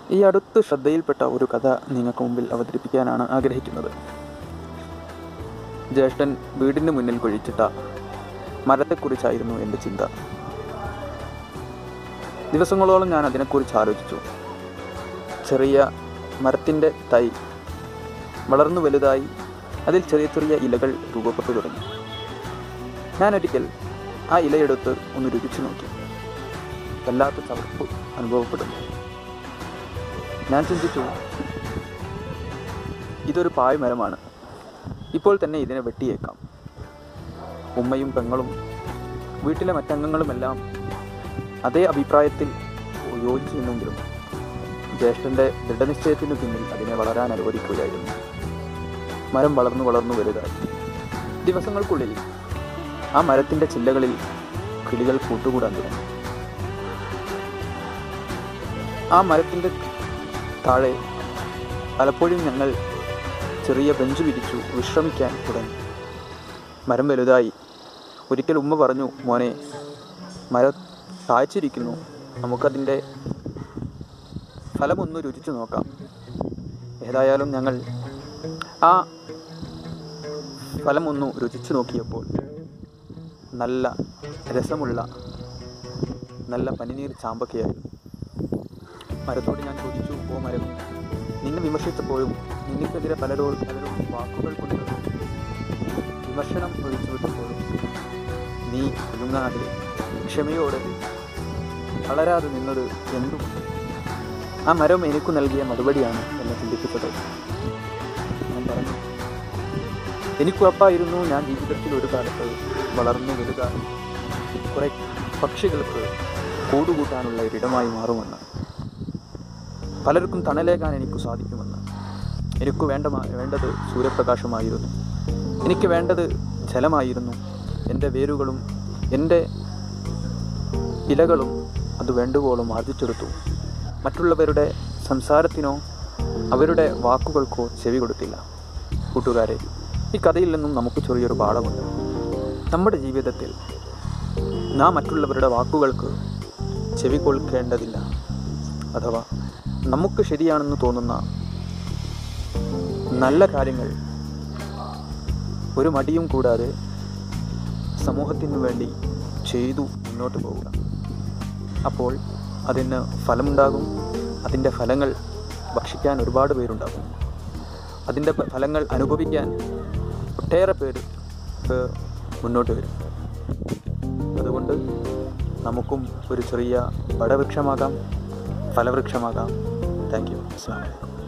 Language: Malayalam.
ഈ അടുത്ത് ശ്രദ്ധയിൽപ്പെട്ട ഒരു കഥ നിങ്ങൾക്ക് മുമ്പിൽ അവതരിപ്പിക്കാനാണ് ആഗ്രഹിക്കുന്നത് ജ്യേഷ്ഠൻ വീടിന് മുന്നിൽ കുഴിച്ചിട്ട മരത്തെക്കുറിച്ചായിരുന്നു എൻ്റെ ചിന്ത ദിവസങ്ങളോളം ഞാൻ അതിനെക്കുറിച്ച് ആലോചിച്ചു ചെറിയ മരത്തിൻ്റെ തൈ വളർന്നു വലുതായി അതിൽ ചെറിയ ചെറിയ ഇലകൾ രൂപപ്പെട്ടു തുടങ്ങി ഞാൻ ഒരിക്കൽ ആ ഇലയെടുത്ത് ഒന്ന് രുചിച്ചു നോക്കി വല്ലാത്ത ചവർപ്പ് അനുഭവപ്പെടുന്നു ഞാൻ ചിന്തിച്ചു ഇതൊരു പായ്മരമാണ് ഇപ്പോൾ തന്നെ ഇതിനെ വെട്ടിയേക്കാം ഉമ്മയും പെങ്ങളും വീട്ടിലെ മറ്റംഗങ്ങളുമെല്ലാം അതേ അഭിപ്രായത്തിൽ യോജിച്ചു നിന്നെങ്കിലും ജ്യേഷ്ഠൻ്റെ ദൃഢനിശ്ചയത്തിനു പിന്നിൽ അതിനെ വളരാൻ അനുവദിക്കുകയായിരുന്നു മരം വളർന്നു വളർന്നു വലുതായി ദിവസങ്ങൾക്കുള്ളിൽ ആ മരത്തിൻ്റെ ചില്ലകളിൽ കിളികൾ കൂട്ടുകൂടാൻ തുടങ്ങി ആ മരത്തിൻ്റെ താഴെ പലപ്പോഴും ഞങ്ങൾ ചെറിയ ബെഞ്ച് വിരിച്ചു വിശ്രമിക്കാൻ തുടങ്ങി മരം വലുതായി ഒരിക്കൽ ഉമ്മ പറഞ്ഞു മോനെ മരം താഴ്ച്ചിരിക്കുന്നു നമുക്കതിൻ്റെ ഫലമൊന്ന് രുചിച്ചു നോക്കാം ഏതായാലും ഞങ്ങൾ ആ ഫലമൊന്നു രുചിച്ചു നോക്കിയപ്പോൾ നല്ല രസമുള്ള നല്ല പനിനീർ ചാമ്പക്കയായിരുന്നു മരത്തോട് ഞാൻ ചോദിച്ചു ഓ മരം നിന്നെ വിമർശിച്ചപ്പോഴും നിനക്കെതിരെ പലരോട് പലരും വാക്കുകൾ കൊണ്ട് വിമർശനം ഒഴിച്ചു വിട്ടപ്പോഴും നീ ഒഴുങ്ങാതെ ക്ഷമയോടെ വളരാതെ നിന്നത് എന്തുകൊണ്ട് ആ മരം എനിക്ക് നൽകിയ മറുപടിയാണ് എന്നെ ചിന്തിപ്പിച്ചത് ഞാൻ പറഞ്ഞു എനിക്കുറപ്പായിരുന്നു ഞാൻ ജീവിതത്തിൽ ഒരു കാലത്ത് വളർന്നു വലുതാൻ കുറെ പക്ഷികൾക്ക് കൂടുകൂട്ടാനുള്ള ഒരിടമായി മാറുമെന്ന് പലർക്കും തണലേകാൻ എനിക്ക് സാധിക്കുമെന്ന് എനിക്ക് വേണ്ട വേണ്ടത് സൂര്യപ്രകാശമായിരുന്നു എനിക്ക് വേണ്ടത് ജലമായിരുന്നു എൻ്റെ വേരുകളും എൻ്റെ ഇലകളും അത് വേണ്ടുവോളം ആർജിച്ചെടുത്തു മറ്റുള്ളവരുടെ സംസാരത്തിനോ അവരുടെ വാക്കുകൾക്കോ ചെവി കൊടുത്തില്ല കൂട്ടുകാരെ ഈ കഥയിൽ നിന്നും നമുക്ക് ചെറിയൊരു പാഠമുണ്ട് നമ്മുടെ ജീവിതത്തിൽ നാം മറ്റുള്ളവരുടെ വാക്കുകൾക്ക് ചെവി കൊടുക്കേണ്ടതില്ല അഥവാ നമുക്ക് ശരിയാണെന്ന് തോന്നുന്ന നല്ല കാര്യങ്ങൾ ഒരു മടിയും കൂടാതെ സമൂഹത്തിനു വേണ്ടി ചെയ്തു മുന്നോട്ട് പോവുക അപ്പോൾ അതിന് ഫലമുണ്ടാകും അതിൻ്റെ ഫലങ്ങൾ ഭക്ഷിക്കാൻ ഒരുപാട് പേരുണ്ടാകും അതിൻ്റെ പ- ഫലങ്ങൾ അനുഭവിക്കാൻ ഒട്ടേറെ പേര് പേർ മുന്നോട്ട് വരും അതുകൊണ്ട് നമുക്കും ഒരു ചെറിയ വടവൃക്ഷമാകാം ഫലവൃക്ഷമാകാം താങ്ക് യു അസ്സാം വലൈക്കും